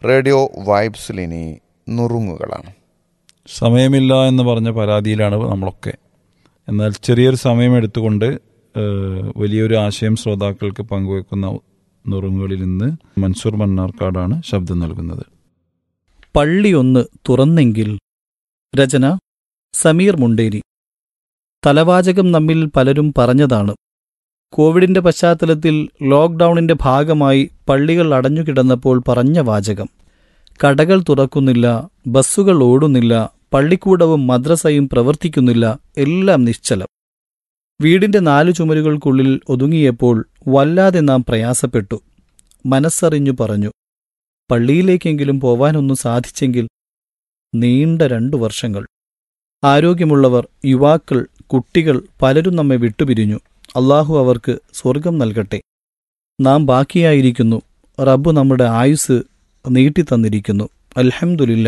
Radio വൈബ്സിൽ ഇനി നുറുങ്ങുകളാണ് സമയമില്ല എന്ന് പറഞ്ഞ പരാതിയിലാണ് നമ്മളൊക്കെ എന്നാൽ ചെറിയൊരു സമയം എടുത്തുകൊണ്ട് ഏഹ്, വലിയൊരു ആശയം ശ്രോതാക്കൾക്ക് പങ്കുവെക്കുന്ന നുറുങ്ങുകളിൽ നിന്ന് മൻസൂർ മണ്ണാർക്കാടാണ് ശബ്ദം നൽകുന്നത് പള്ളിയൊന്ന് തുറന്നെങ്കിൽ രചന സമീർ മുണ്ടേരി തലവാചകം നമ്മിൽ പലരും പറഞ്ഞതാണ് കോവിഡിന്റെ പശ്ചാത്തലത്തിൽ ലോക്ക്ഡൌണിന്റെ ഭാഗമായി പള്ളികൾ അടഞ്ഞുകിടന്നപ്പോൾ പറഞ്ഞ വാചകം കടകൾ തുറക്കുന്നില്ല ബസ്സുകൾ ഓടുന്നില്ല പള്ളിക്കൂടവും മദ്രസയും പ്രവർത്തിക്കുന്നില്ല എല്ലാം നിശ്ചലം വീടിന്റെ നാലു ചുമരുകൾക്കുള്ളിൽ ഒതുങ്ങിയപ്പോൾ വല്ലാതെ നാം പ്രയാസപ്പെട്ടു മനസ്സറിഞ്ഞു പറഞ്ഞു പള്ളിയിലേക്കെങ്കിലും പോവാനൊന്നു സാധിച്ചെങ്കിൽ നീണ്ട രണ്ടു വർഷങ്ങൾ ആരോഗ്യമുള്ളവർ യുവാക്കൾ കുട്ടികൾ പലരും നമ്മെ വിട്ടുപിരിഞ്ഞു അള്ളാഹു അവർക്ക് സ്വർഗം നൽകട്ടെ നാം ബാക്കിയായിരിക്കുന്നു റബ്ബ് നമ്മുടെ ആയുസ് നീട്ടിത്തന്നിരിക്കുന്നു അൽഹംദുലില്ല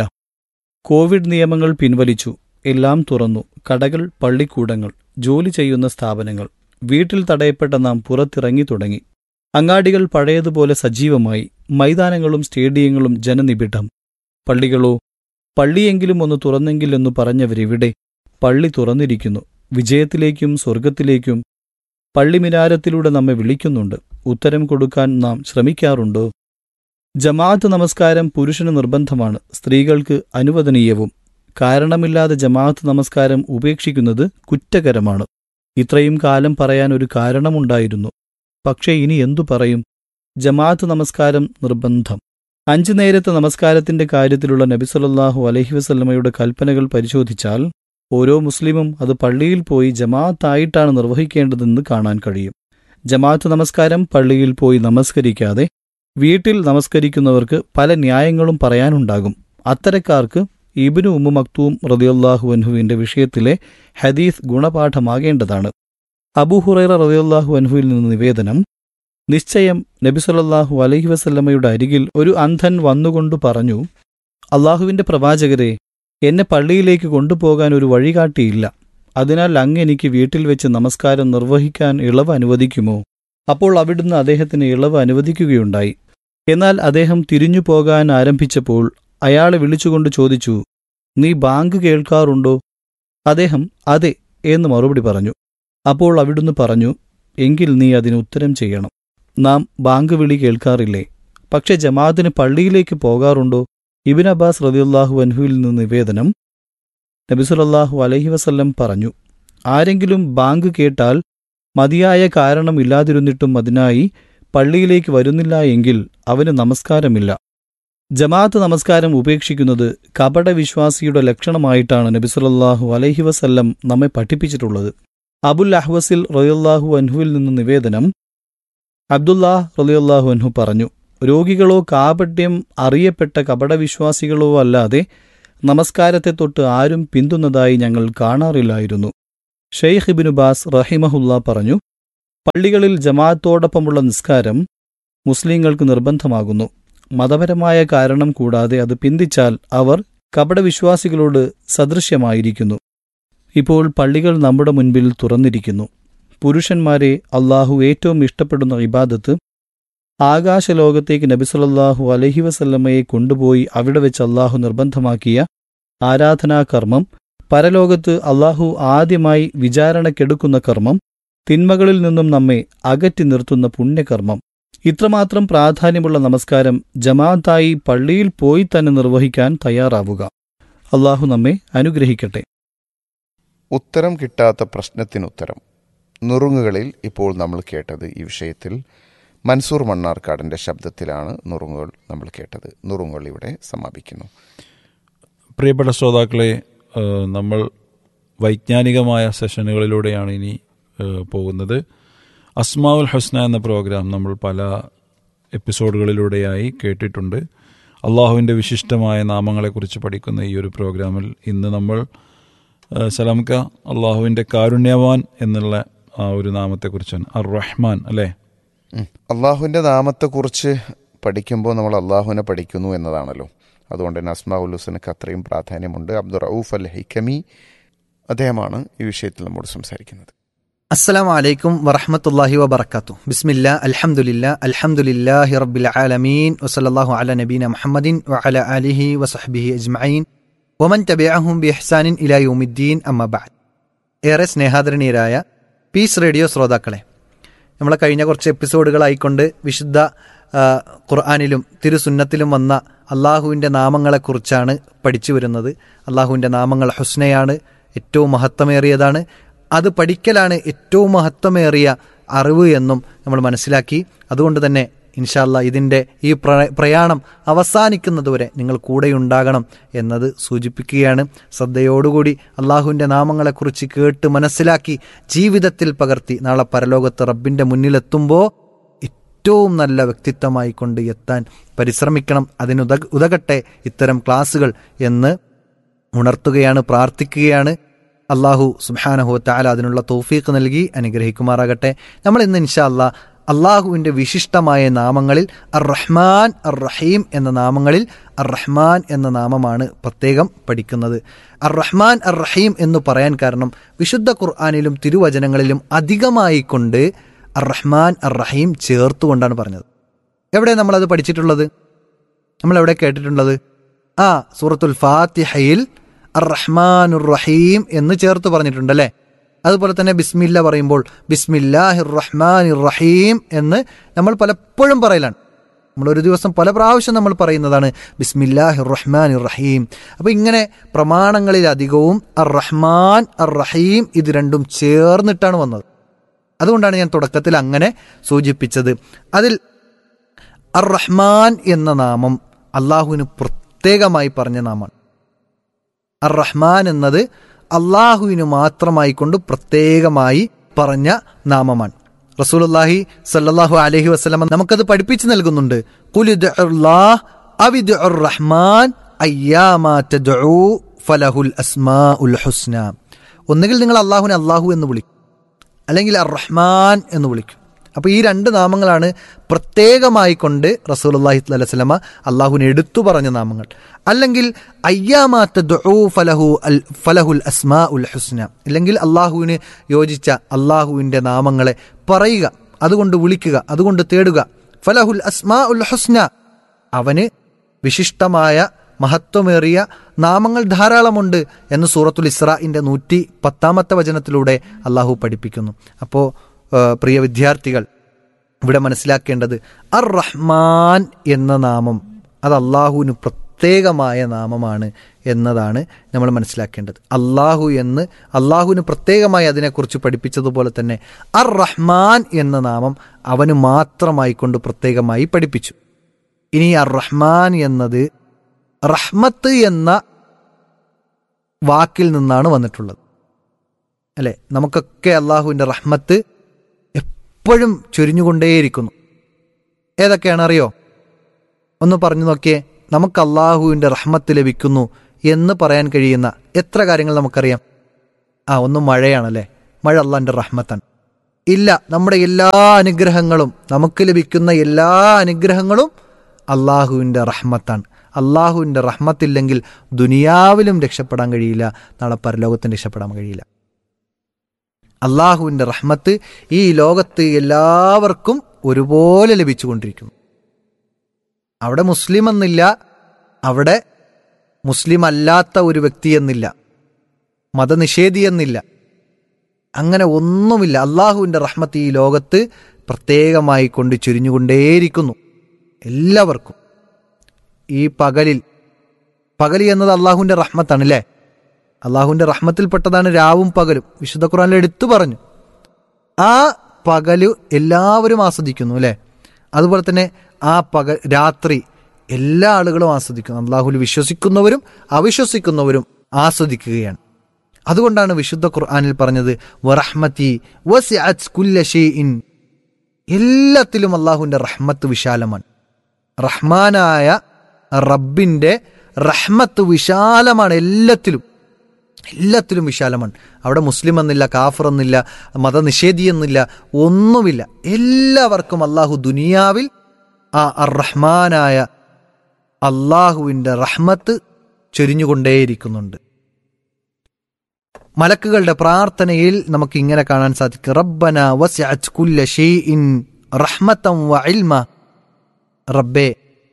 കോവിഡ് നിയമങ്ങൾ പിൻവലിച്ചു എല്ലാം തുറന്നു കടകൾ പള്ളിക്കൂടങ്ങൾ ജോലി ചെയ്യുന്ന സ്ഥാപനങ്ങൾ വീട്ടിൽ തടയപ്പെട്ട നാം പുറത്തിറങ്ങി തുടങ്ങി അങ്ങാടികൾ പഴയതുപോലെ സജീവമായി മൈതാനങ്ങളും സ്റ്റേഡിയങ്ങളും ജനനിബിഡം പള്ളികളോ പള്ളിയെങ്കിലും ഒന്ന് തുറന്നെങ്കിലെന്നു പറഞ്ഞവരിവിടെ പള്ളി തുറന്നിരിക്കുന്നു വിജയത്തിലേക്കും സ്വർഗത്തിലേക്കും പള്ളിമിനാരത്തിലൂടെ നമ്മെ വിളിക്കുന്നുണ്ട് ഉത്തരം കൊടുക്കാൻ നാം ശ്രമിക്കാറുണ്ടോ ജമാഅത്ത് നമസ്കാരം പുരുഷന് നിർബന്ധമാണ് സ്ത്രീകൾക്ക് അനുവദനീയവും കാരണമില്ലാതെ ജമാഅത്ത് നമസ്കാരം ഉപേക്ഷിക്കുന്നത് കുറ്റകരമാണ് ഇത്രയും കാലം പറയാൻ ഒരു കാരണമുണ്ടായിരുന്നു പക്ഷേ ഇനി എന്തു പറയും ജമാഅത്ത് നമസ്കാരം നിർബന്ധം അഞ്ചു നേരത്തെ നമസ്കാരത്തിന്റെ കാര്യത്തിലുള്ള നബിസല്ലാഹു അലഹി വസല്ലമയുടെ കൽപ്പനകൾ പരിശോധിച്ചാൽ ഓരോ മുസ്ലിമും അത് പള്ളിയിൽ പോയി ജമാഅത്തായിട്ടാണ് നിർവഹിക്കേണ്ടതെന്ന് കാണാൻ കഴിയും ജമാഅത്ത് നമസ്കാരം പള്ളിയിൽ പോയി നമസ്കരിക്കാതെ വീട്ടിൽ നമസ്കരിക്കുന്നവർക്ക് പല ന്യായങ്ങളും പറയാനുണ്ടാകും അത്തരക്കാർക്ക് ഇബിനു ഉമ്മു മക്തൂം റതിയല്ലാഹു അൻഹുവിന്റെ വിഷയത്തിലെ ഹദീസ് ഗുണപാഠമാകേണ്ടതാണ് അബൂഹുറൈറ റതിയല്ലാഹു അൻഹുവിൽ നിന്ന് നിവേദനം നിശ്ചയം നബിസല്ലാഹു അലൈഹി വസല്ലമയുടെ അരികിൽ ഒരു അന്ധൻ വന്നുകൊണ്ടു പറഞ്ഞു അള്ളാഹുവിന്റെ പ്രവാചകരെ എന്നെ പള്ളിയിലേക്ക് കൊണ്ടുപോകാൻ ഒരു വഴികാട്ടിയില്ല അതിനാൽ അങ്ങ് എനിക്ക് വീട്ടിൽ വെച്ച് നമസ്കാരം നിർവഹിക്കാൻ ഇളവ് അനുവദിക്കുമോ അപ്പോൾ അവിടുന്ന് അദ്ദേഹത്തിന് ഇളവ് അനുവദിക്കുകയുണ്ടായി എന്നാൽ അദ്ദേഹം തിരിഞ്ഞു പോകാൻ ആരംഭിച്ചപ്പോൾ അയാളെ വിളിച്ചുകൊണ്ട് ചോദിച്ചു നീ ബാങ്ക് കേൾക്കാറുണ്ടോ അദ്ദേഹം അതെ എന്ന് മറുപടി പറഞ്ഞു അപ്പോൾ അവിടുന്ന് പറഞ്ഞു എങ്കിൽ നീ അതിന് ഉത്തരം ചെയ്യണം നാം ബാങ്ക് വിളി കേൾക്കാറില്ലേ പക്ഷെ ജമാഅത്തിന് പള്ളിയിലേക്ക് പോകാറുണ്ടോ ഇബിൻ അബ്ബാസ് റതിയുല്ലാഹു അൻഹുവിൽ നിന്ന് നിവേദനം നബിസുലല്ലാഹു അലഹി വസല്ലം പറഞ്ഞു ആരെങ്കിലും ബാങ്ക് കേട്ടാൽ മതിയായ കാരണമില്ലാതിരുന്നിട്ടും അതിനായി പള്ളിയിലേക്ക് വരുന്നില്ല എങ്കിൽ അവന് നമസ്കാരമില്ല ജമാഅത്ത് നമസ്കാരം ഉപേക്ഷിക്കുന്നത് കപടവിശ്വാസിയുടെ ലക്ഷണമായിട്ടാണ് നബിസുലല്ലാഹു അലൈഹി വസല്ലം നമ്മെ പഠിപ്പിച്ചിട്ടുള്ളത് അബുൽ അഹ്വസിൽ റളിയല്ലാഹു അൻഹുവിൽ നിന്ന് നിവേദനം അബ്ദുല്ലാഹ് റളിയല്ലാഹു അൻഹു പറഞ്ഞു രോഗികളോ കാപട്യം അറിയപ്പെട്ട കപടവിശ്വാസികളോ അല്ലാതെ നമസ്കാരത്തെ തൊട്ട് ആരും പിന്തുന്നതായി ഞങ്ങൾ കാണാറില്ലായിരുന്നു ഷെയ്ഖ് ഇബിനു ബാസ് റഹിമഹുല്ല പറഞ്ഞു പള്ളികളിൽ ജമാഅത്തോടൊപ്പമുള്ള നിസ്കാരം മുസ്ലിങ്ങൾക്ക് നിർബന്ധമാകുന്നു മതപരമായ കാരണം കൂടാതെ അത് പിന്തിച്ചാൽ അവർ കപടവിശ്വാസികളോട് സദൃശ്യമായിരിക്കുന്നു ഇപ്പോൾ പള്ളികൾ നമ്മുടെ മുൻപിൽ തുറന്നിരിക്കുന്നു പുരുഷന്മാരെ അള്ളാഹു ഏറ്റവും ഇഷ്ടപ്പെടുന്ന ഇബാദത്ത് ആകാശലോകത്തേക്ക് നബിസുലല്ലാഹു അലഹി വസല്ലമ്മയെ കൊണ്ടുപോയി അവിടെ വെച്ച് അള്ളാഹു നിർബന്ധമാക്കിയ ആരാധനാകർമ്മം പരലോകത്ത് അള്ളാഹു ആദ്യമായി വിചാരണക്കെടുക്കുന്ന കർമ്മം തിന്മകളിൽ നിന്നും നമ്മെ അകറ്റി നിർത്തുന്ന പുണ്യകർമ്മം ഇത്രമാത്രം പ്രാധാന്യമുള്ള നമസ്കാരം ജമാഅത്തായി പള്ളിയിൽ പോയി തന്നെ നിർവഹിക്കാൻ തയ്യാറാവുക അള്ളാഹു നമ്മെ അനുഗ്രഹിക്കട്ടെ ഉത്തരം കിട്ടാത്ത പ്രശ്നത്തിനുത്തരം നുറുങ്ങുകളിൽ ഇപ്പോൾ നമ്മൾ കേട്ടത് ഈ വിഷയത്തിൽ മൻസൂർ മണ്ണാർക്കാടിൻ്റെ ശബ്ദത്തിലാണ് നുറുങ്ങുകൾ നമ്മൾ കേട്ടത് നുറുങ്ങുകൾ ഇവിടെ സമാപിക്കുന്നു പ്രിയപ്പെട്ട ശ്രോതാക്കളെ ഏഹ്, നമ്മൾ വൈജ്ഞാനികമായ സെഷനുകളിലൂടെയാണ് ഇനി ഏഹ്, പോകുന്നത് അസ്മാവുൽ ഹസ്ന എന്ന പ്രോഗ്രാം നമ്മൾ പല എപ്പിസോഡുകളിലൂടെയായി കേട്ടിട്ടുണ്ട് അള്ളാഹുവിൻ്റെ വിശിഷ്ടമായ നാമങ്ങളെക്കുറിച്ച് പഠിക്കുന്ന ഈ ഒരു പ്രോഗ്രാമിൽ ഇന്ന് നമ്മൾ ഏഹ്, സലാംക്ക അള്ളാഹുവിൻ്റെ കാരുണ്യവാൻ എന്നുള്ള ആ ഒരു നാമത്തെക്കുറിച്ചാണ് അർ റഹ്മാൻ അല്ലേ ഉം. അള്ളാഹുവിൻ്റെ നാമത്തെക്കുറിച്ച് പഠിക്കുമ്പോൾ നമ്മൾ അള്ളാഹുവിനെ പഠിക്കുന്നു എന്നതാണല്ലോ അതുകൊണ്ട് തന്നെ അസ്മാഉൽ ഹുസനക്ക് അത്രയും പ്രാധാന്യമുണ്ട് അബ്ദുൾ റൌഫ് അൽ ഹൈക്കമി അദ്ദേഹമാണ് ഈ വിഷയത്തിൽ നമ്മോട് സംസാരിക്കുന്നത് السلام عليكم ورحمة الله وبركاته بسم الله الحمد لله الحمد لله رب العالمين وصلى الله على نبينا محمد وعلى آله وصحبه أجمعين ومن تبعهم بإحسان إلى يوم الدين أما بعد ഏറെ സ്നേഹാദരണീയരായ പീസ് റേഡിയോ ശ്രോതാക്കളെ നമ്മളെ കഴിഞ്ഞ കുറച്ച് എപ്പിസോഡുകളായിക്കൊണ്ട് വിശുദ്ധ ആ, ഖുർആാനിലും തിരുസുന്നത്തിലും വന്ന അള്ളാഹുവിൻ്റെ നാമങ്ങളെക്കുറിച്ചാണ് പഠിച്ചു വരുന്നത് അള്ളാഹുവിൻ്റെ നാമങ്ങൾ ഹുസ്നയാണ് ഏറ്റവും മഹത്വമേറിയതാണ് അത് പഠിക്കലാണ് ഏറ്റവും മഹത്വമേറിയ അറിവ് എന്നും നമ്മൾ മനസ്സിലാക്കി അതുകൊണ്ട് തന്നെ ഇൻഷാല്ല ഇതിൻ്റെ ഈ പ്ര- പ്രയാണം അവസാനിക്കുന്നതുവരെ നിങ്ങൾ കൂടെയുണ്ടാകണം എന്നത് സൂചിപ്പിക്കുകയാണ് ശ്രദ്ധയോടുകൂടി അള്ളാഹുവിൻ്റെ നാമങ്ങളെക്കുറിച്ച് കേട്ട് മനസ്സിലാക്കി ജീവിതത്തിൽ പകർത്തി നാളെ പരലോകത്ത് റബ്ബിൻ്റെ മുന്നിലെത്തുമ്പോൾ ഏറ്റവും നല്ല വ്യക്തിത്വമായി കൊണ്ട് എത്താൻ പരിശ്രമിക്കണം അതിനുത ഉതകട്ടെ ഇത്തരം ക്ലാസ്സുകൾ എന്ന് ഉണർത്തുകയാണ് പ്രാർത്ഥിക്കുകയാണ് അള്ളാഹു സുബാനഹു താല അതിനുള്ള തൗഫീഖ് നൽകി അനുഗ്രഹിക്കുമാറാകട്ടെ നമ്മൾ ഇന്ന് ഇൻഷാ അല്ലാ അള്ളാഹുവിൻ്റെ വിശിഷ്ടമായ നാമങ്ങളിൽ അർ റഹ്മാൻ അർ റഹീം എന്ന നാമങ്ങളിൽ അർ റഹ്മാൻ എന്ന നാമമാണ് പ്രത്യേകം പഠിക്കുന്നത് അർ റഹ്മാൻ അർ റഹീം എന്ന് പറയാൻ കാരണം വിശുദ്ധ ഖുർആാനിലും തിരുവചനങ്ങളിലും അധികമായി കൊണ്ട് അർ റഹ്മാൻ അർ റഹീം ചേർത്തുകൊണ്ടാണ് പറഞ്ഞത് എവിടെ നമ്മളത് പഠിച്ചിട്ടുള്ളത് നമ്മൾ എവിടെ കേട്ടിട്ടുള്ളത് ആ സൂറത്തുൽ ഫാത്തിഹയിൽ അർ റഹ്മാനുർ റഹീം എന്ന് ചേർത്ത് പറഞ്ഞിട്ടുണ്ട് അല്ലേ അതുപോലെ തന്നെ ബിസ്മില്ല പറയുമ്പോൾ ബിസ്മില്ലാഹിർ റഹ്മാനിർ റഹീം എന്ന് നമ്മൾ പലപ്പോഴും പറയലാണ് നമ്മൾ ഒരു ദിവസം പല പ്രാവശ്യം നമ്മൾ പറയുന്നതാണ് ബിസ്മില്ലാഹിർ റഹ്മാനിർ റഹീം അപ്പോൾ ഇങ്ങനെ പ്രമാണങ്ങളിലധികവും അർ റഹ്മാൻ അർ റഹീം ഇത് രണ്ടും ചേർന്നിട്ടാണ് വന്നത് അതുകൊണ്ടാണ് ഞാൻ തുടക്കത്തിൽ അങ്ങനെ സൂചിപ്പിച്ചത് അതിൽ അർ റഹ്മാൻ എന്ന നാമം അള്ളാഹുവിന് പ്രത്യേകമായി പറഞ്ഞ നാമമാണ് അർ റഹ്മാൻ എന്നത് അള്ളാഹുവിന് മാത്രമായി കൊണ്ട് പ്രത്യേകമായി പറഞ്ഞ നാമമാണ് റസൂലുള്ളാഹി സല്ലല്ലാഹു അലൈഹി വസല്ലം നമുക്കത് പഠിപ്പിച്ചു നൽകുന്നുണ്ട് ഖുലിദ് അവിദ് റഹ്മാൻ അയ്യാമാ തദ്ഉ ഫലഹുൽ അസ്മാഉൽ ഹുസ്ന ഒന്നുകിൽ നിങ്ങൾ അള്ളാഹുവിനെ അള്ളാഹു എന്ന് വിളിക്കും അല്ലെങ്കിൽ അർ റഹ്മാൻ എന്ന് വിളിക്കും അപ്പോൾ ഈ രണ്ട് നാമങ്ങളാണ് പ്രത്യേകമായി കൊണ്ട് റസൂലുള്ളാഹി സ്വല്ലല്ലാഹി അലൈഹി വസല്ലമ അള്ളാഹുവിനെ എടുത്തു പറഞ്ഞ നാമങ്ങൾ അല്ലെങ്കിൽ അയ്യാമാത്ത ദുഊ ഫലഹു അൽ ഫലഹുൽ അസ്മാ ഉൽ ഹുസ്ന അല്ലെങ്കിൽ അള്ളാഹുവിന് യോജിച്ച അള്ളാഹുവിൻ്റെ നാമങ്ങളെ പറയുക അതുകൊണ്ട് വിളിക്കുക അതുകൊണ്ട് തേടുക ഫലഹുൽ അസ്മാ ഉൽ ഹുസ്ന അവന് വിശിഷ്ടമായ മഹത്വമേറിയ നാമങ്ങൾ ധാരാളമുണ്ട് എന്ന് സൂറത്തുൽ ഇസ്രാഇൻ്റെ നൂറ്റി പത്താമത്തെ വചനത്തിലൂടെ അള്ളാഹു പഠിപ്പിക്കുന്നു അപ്പോൾ പ്രിയ വിദ്യാർത്ഥികൾ ഇവിടെ മനസ്സിലാക്കേണ്ടത് അർ റഹ്മാൻ എന്ന നാമം അത് അള്ളാഹുവിന് പ്രത്യേകമായ നാമമാണ് എന്നതാണ് നമ്മൾ മനസ്സിലാക്കേണ്ടത് അള്ളാഹു എന്ന് അള്ളാഹുവിന് പ്രത്യേകമായി അതിനെക്കുറിച്ച് പഠിപ്പിച്ചതുപോലെ തന്നെ അർ റഹ്മാൻ എന്ന നാമം അവന് മാത്രമായി കൊണ്ട് പ്രത്യേകമായി പഠിപ്പിച്ചു ഇനി അർ റഹ്മാൻ എന്നത് റഹ്മത്ത് എന്ന വാക്കിൽ നിന്നാണ് വന്നിട്ടുള്ളത് അല്ലെ നമുക്കൊക്കെ അള്ളാഹുവിൻ്റെ റഹ്മത്ത് എപ്പോഴും ചൊരിഞ്ഞുകൊണ്ടേയിരിക്കുന്നു ഏതൊക്കെയാണ് അറിയോ ഒന്ന് പറഞ്ഞു നോക്കിയേ നമുക്ക് അള്ളാഹുവിൻ്റെ റഹ്മത്ത് ലഭിക്കുന്നു എന്ന് പറയാൻ കഴിയുന്ന എത്ര കാര്യങ്ങൾ നമുക്കറിയാം ആ ഒന്ന് മഴയാണല്ലേ മഴ അള്ളാഹിൻ്റെ റഹ്മത്താണ് ഇല്ല നമ്മുടെ എല്ലാ അനുഗ്രഹങ്ങളും നമുക്ക് ലഭിക്കുന്ന എല്ലാ അനുഗ്രഹങ്ങളും അള്ളാഹുവിൻ്റെ റഹ്മത്താണ് അള്ളാഹുവിൻ്റെ റഹ്മത്തില്ലെങ്കിൽ ദുനിയാവിലും രക്ഷപ്പെടാൻ കഴിയില്ല നാളെ പരലോകത്തും രക്ഷപ്പെടാൻ കഴിയില്ല അള്ളാഹുവിൻ്റെ റഹ്മത്ത് ഈ ലോകത്ത് എല്ലാവർക്കും ഒരുപോലെ ലഭിച്ചുകൊണ്ടിരിക്കുന്നു അവിടെ മുസ്ലിം എന്നില്ല അവിടെ മുസ്ലിം അല്ലാത്ത ഒരു വ്യക്തി എന്നില്ല മതനിഷേധി എന്നില്ല അങ്ങനെ ഒന്നുമില്ല അള്ളാഹുവിൻ്റെ റഹ്മത്ത് ഈ ലോകത്ത് പ്രത്യേകമായി കൊണ്ട് ചുരിഞ്ഞുകൊണ്ടേയിരിക്കുന്നു എല്ലാവർക്കും ഈ പകലിൽ പകലി എന്നത് അള്ളാഹുവിൻ്റെ റഹ്മത്താണ് അല്ലേ അള്ളാഹുവിൻ്റെ റഹ്മത്തിൽപ്പെട്ടതാണ് രാവും പകലും വിശുദ്ധ ഖുറാനിൽ എടുത്തു പറഞ്ഞു ആ പകല് എല്ലാവരും ആസ്വദിക്കുന്നു അല്ലേ അതുപോലെ തന്നെ ആ പക രാത്രി എല്ലാ ആളുകളും ആസ്വദിക്കുന്നു അള്ളാഹുൽ വിശ്വസിക്കുന്നവരും അവിശ്വസിക്കുന്നവരും ആസ്വദിക്കുകയാണ് അതുകൊണ്ടാണ് വിശുദ്ധ ഖുർആാനിൽ പറഞ്ഞത് വറഹ്മത്തി വസിഅത് കുല്ല ഷൈഇൻ എല്ലാത്തിലും അള്ളാഹുവിൻ്റെ റഹ്മത്ത് വിശാലമാണ് റഹ്മാനായ റബ്ബിൻ്റെ റഹ്മത്ത് വിശാലമാണ് എല്ലാത്തിലും എല്ലാത്തിലും വിശാലമാണ് അവിടെ മുസ്ലിം എന്നില്ല കാഫർ എന്നില്ല മതനിഷേധി എന്നില്ല ഒന്നുമില്ല എല്ലാവർക്കും അള്ളാഹു ദുനിയാവിൽ ആ റഹ്മാനായ അള്ളാഹുവിൻ്റെ റഹ്മത്ത് ചൊരിഞ്ഞുകൊണ്ടേയിരിക്കുന്നുണ്ട് മലക്കുകളുടെ പ്രാർത്ഥനയിൽ നമുക്ക് ഇങ്ങനെ കാണാൻ സാധിക്കും റബ്ബന വസിഅത് കുല്ല ഷൈഇൻ റഹ്മത്തം വ ഇൽമ റബ്ബേ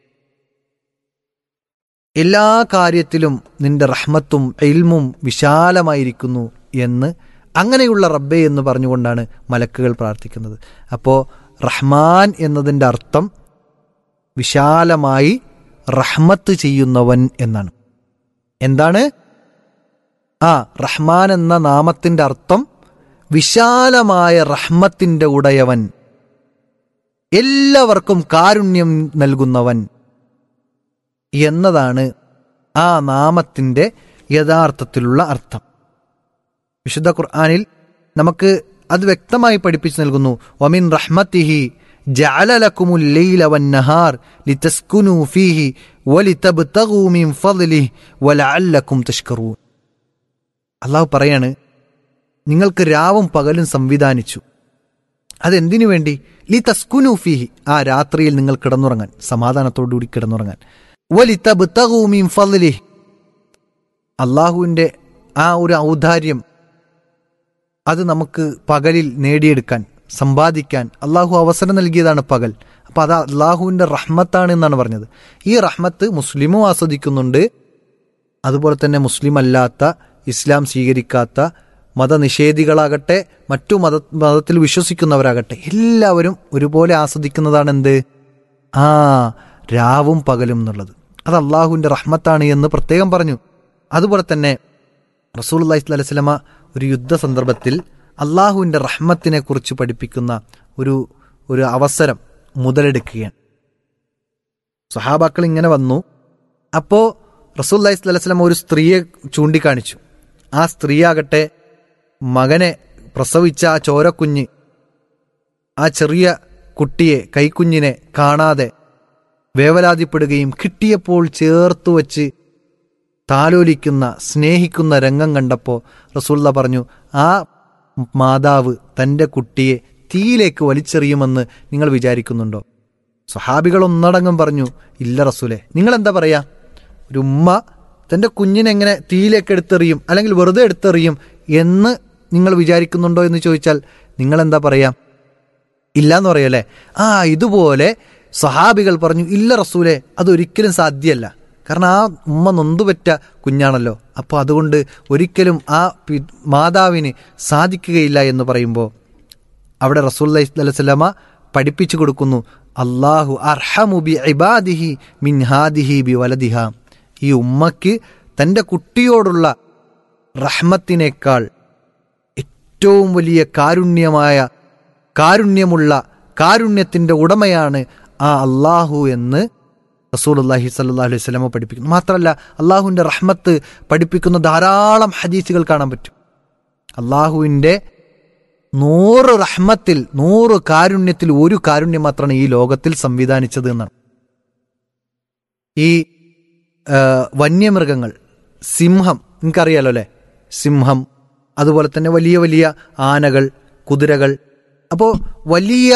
എല്ലാ കാര്യത്തിലും നിന്റെ റഹ്മത്തും ഇൽമും വിശാലമായിരിക്കുന്നു എന്ന് അങ്ങനെയുള്ള റബ്ബെ എന്ന് പറഞ്ഞുകൊണ്ടാണ് മലക്കുകൾ പ്രാർത്ഥിക്കുന്നത് അപ്പോൾ റഹ്മാൻ എന്നതിൻ്റെ അർത്ഥം വിശാലമായി റഹ്മത്ത് ചെയ്യുന്നവൻ എന്നാണ് എന്താണ് ആ റഹ്മാൻ എന്ന നാമത്തിന്റെ അർത്ഥം വിശാലമായ റഹ്മത്തിന്റെ ഉടയവൻ എല്ലാവർക്കും കാരുണ്യം നൽകുന്നവൻ എന്നതാണ് ആ നാമത്തിന്റെ യഥാർത്ഥത്തിലുള്ള അർത്ഥം വിശുദ്ധ ഖുർആാനിൽ നമുക്ക് അത് വ്യക്തമായി പഠിപ്പിച്ചു നൽകുന്നു വമിൻ റഹ്മത്തിഹി ജഅലലക്കുമുൽ ലൈല വന്നഹാർ ലിതസ്കുനു ഫീഹി വലിതബ്തഗൂ മിൻ ഫദ്ലിഹി വലഅല്ലക്കും തഷ്കറൂൻ അള്ളാഹു പറയാണ് നിങ്ങൾക്ക് രാവും പകലും സംവിധാനിച്ചു അതെന്തിനു വേണ്ടി ലി തസ്കുനു ഫീഹി ആ രാത്രിയിൽ നിങ്ങൾ കിടന്നുറങ്ങാൻ സമാധാനത്തോടുകൂടി കിടന്നുറങ്ങാൻ വലിതബ്തഗൂ മിൻ ഫദ്ലിഹി അള്ളാഹുവിൻ്റെ ആ ഒരു ഔദാര്യം അത് നമുക്ക് പകലിൽ നേടിയെടുക്കാൻ സമ്പാദിക്കാൻ അള്ളാഹു അവസരം നൽകിയതാണ് പകൽ അപ്പം അത് അള്ളാഹുവിൻ്റെ റഹ്മത്താണ് എന്നാണ് പറഞ്ഞത് ഈ റഹ്മത്ത് മുസ്ലിമും ആസ്വദിക്കുന്നുണ്ട് അതുപോലെ തന്നെ മുസ്ലിം അല്ലാത്ത ഇസ്ലാം സ്വീകരിക്കാത്ത മതനിഷേധികളാകട്ടെ മറ്റു മത മതത്തിൽ വിശ്വസിക്കുന്നവരാകട്ടെ എല്ലാവരും ഒരുപോലെ ആസ്വദിക്കുന്നതാണ് എന്ത് ആ രാവും പകലും എന്നുള്ളത് അത് അള്ളാഹുവിൻ്റെ റഹ്മത്താണ് എന്ന് പ്രത്യേകം പറഞ്ഞു അതുപോലെ തന്നെ റസൂൽ അള്ളഹി സ്വലമ ഒരു യുദ്ധ സന്ദർഭത്തിൽ അള്ളാഹുവിൻ്റെ റഹ്മത്തിനെ കുറിച്ച് പഠിപ്പിക്കുന്ന ഒരു ഒരു അവസരം മുതലെടുക്കുകയാണ് സഹാബാക്കൾ ഇങ്ങനെ വന്നു അപ്പോൾ റസൂൽ അള്ളഹി സ്വലം ഒരു സ്ത്രീയെ ചൂണ്ടിക്കാണിച്ചു ആ സ്ത്രീയാകട്ടെ മകനെ പ്രസവിച്ച ആ ചോരക്കുഞ്ഞ് ആ ചെറിയ കുട്ടിയെ കൈക്കുഞ്ഞിനെ കാണാതെ വേവലാതിപ്പെടുകയും കിട്ടിയപ്പോൾ ചേർത്തു വച്ച് താലോലിക്കുന്ന സ്നേഹിക്കുന്ന രംഗം കണ്ടപ്പോൾ റസൂള്ള പറഞ്ഞു ആ മാതാവ് തൻ്റെ കുട്ടിയെ തീയിലേക്ക് വലിച്ചെറിയുമെന്ന് നിങ്ങൾ വിചാരിക്കുന്നുണ്ടോ സ്വഹാബികൾ ഒന്നടങ്കം പറഞ്ഞു ഇല്ല റസൂലെ നിങ്ങൾ എന്താ പറയാ ഒരു ഉമ്മ തൻ്റെ കുഞ്ഞിനെ എങ്ങനെ തീയിലേക്ക് എടുത്തെറിയും അല്ലെങ്കിൽ വെറുതെ എടുത്തെറിയും എന്ന് നിങ്ങൾ വിചാരിക്കുന്നുണ്ടോ എന്ന് ചോദിച്ചാൽ നിങ്ങൾ എന്താ പറയാ ഇല്ല എന്ന് പറയല്ലേ ആ ഇതുപോലെ സഹാബികൾ പറഞ്ഞു ഇല്ല റസൂലെ അതൊരിക്കലും സാധ്യമല്ല കാരണം ആ ഉമ്മ നൊന്തുപറ്റ കുഞ്ഞാണല്ലോ അപ്പോൾ അതുകൊണ്ട് ഒരിക്കലും ആ പി- മാതാവിന് സാധിക്കുകയില്ല എന്ന് പറയുമ്പോൾ അവിടെ റസൂൽ അലൈഹിസ്ലമ പഠിപ്പിച്ചു കൊടുക്കുന്നു അള്ളാഹു അർഹമു ബി ഇബാദിഹി മിൻ ഹാദിഹി ബി വലദിഹ ഈ ഉമ്മയ്ക്ക് തൻ്റെ കുട്ടിയോടുള്ള റഹ്മത്തിനേക്കാൾ ഏറ്റവും വലിയ കാരുണ്യമായ കാരുണ്യമുള്ള കാരുണ്യത്തിൻ്റെ ഉടമയാണ് ആ അള്ളാഹു എന്ന് റസൂൽ അള്ളാഹി സല്ലാ അലൈഹി സ്വലമ പഠിപ്പിക്കുന്നു മാത്രമല്ല അള്ളാഹുവിൻ്റെ റഹ്മത്ത് പഠിപ്പിക്കുന്ന ധാരാളം ഹദീസുകൾ കാണാൻ പറ്റും അള്ളാഹുവിൻ്റെ നൂറ് റഹ്മത്തിൽ നൂറ് കാരുണ്യത്തിൽ ഒരു കാരുണ്യം മാത്രമാണ് ഈ ലോകത്തിൽ സംവിധാനിച്ചത് എന്നാണ് ഈ ആ, വന്യമൃഗങ്ങൾ സിംഹം നിങ്ങൾക്കറിയാലോ അല്ലേ സിംഹം അതുപോലെ തന്നെ വലിയ വലിയ ആനകൾ കുതിരകൾ അപ്പോൾ വലിയ